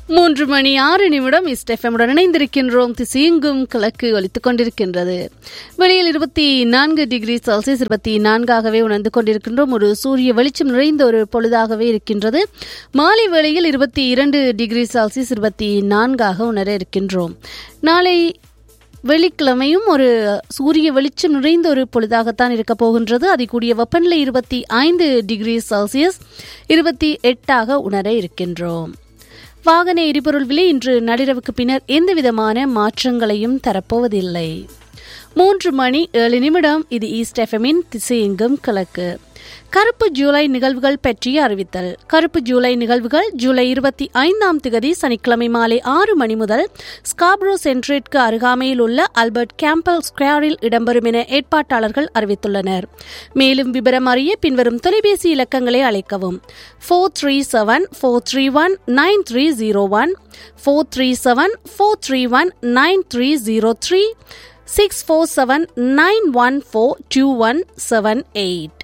மூன்று மணி ஆறு நிமிடம் இஸ்டெஃபமுடன் இணைந்திருக்கின்றோம் திசையெங்கும் கிழக்கு ஒலித்துக் கொண்டிருக்கின்றது வெளியில் இருபத்தி நான்கு டிகிரி செல்சியஸ் இருபத்தி நான்காகவே உணர்ந்து கொண்டிருக்கின்றோம் ஒரு சூரிய வெளிச்சம் நிறைந்த ஒரு பொழுதாகவே இருக்கின்றது மாலை வேளையில் இருபத்தி இரண்டு டிகிரி செல்சியஸ் இருபத்தி நான்காக உணர இருக்கின்றோம் நாளை வெள்ளிக்கிழமையும் ஒரு சூரிய வெளிச்சம் நிறைந்த ஒரு பொழுதாகத்தான் இருக்க போகின்றது அதிகூடிய வெப்பநிலை இருபத்தி ஐந்து டிகிரி செல்சியஸ் இருபத்தி எட்டாக உணர இருக்கின்றோம் வாகன எரிபொருள் விலை இன்று நள்ளிரவுக்கு பின்னர் எந்தவிதமான மாற்றங்களையும் தரப்போவதில்லை மூன்று மணி ஏழு நிமிடம் இது ஈஸ்ட் எஃப்எம்மின் திசையெங்கும் கிழக்கு கருப்பு ஜூலை நிகழ்வுகள் பற்றிய அறிவித்தல் கருப்பு ஜூலை நிகழ்வுகள் ஜூலை இருபத்தி ஐந்தாம் திகதி சனிக்கிழமை மாலை ஆறு மணி முதல் ஸ்காப்ரோ சென்ட்ரேட்க்கு அருகாமையில் உள்ள அல்பர்ட் கேம்பல் ஸ்கொயரில் இடம்பெறும் என ஏற்பாட்டாளர்கள் அறிவித்துள்ளனர் மேலும் விவரம் அறிய பின்வரும் தொலைபேசி இலக்கங்களை அழைக்கவும் four three seven four three one nine three zero one four three seven four three one nine three zero three six four seven nine one four two one seven eight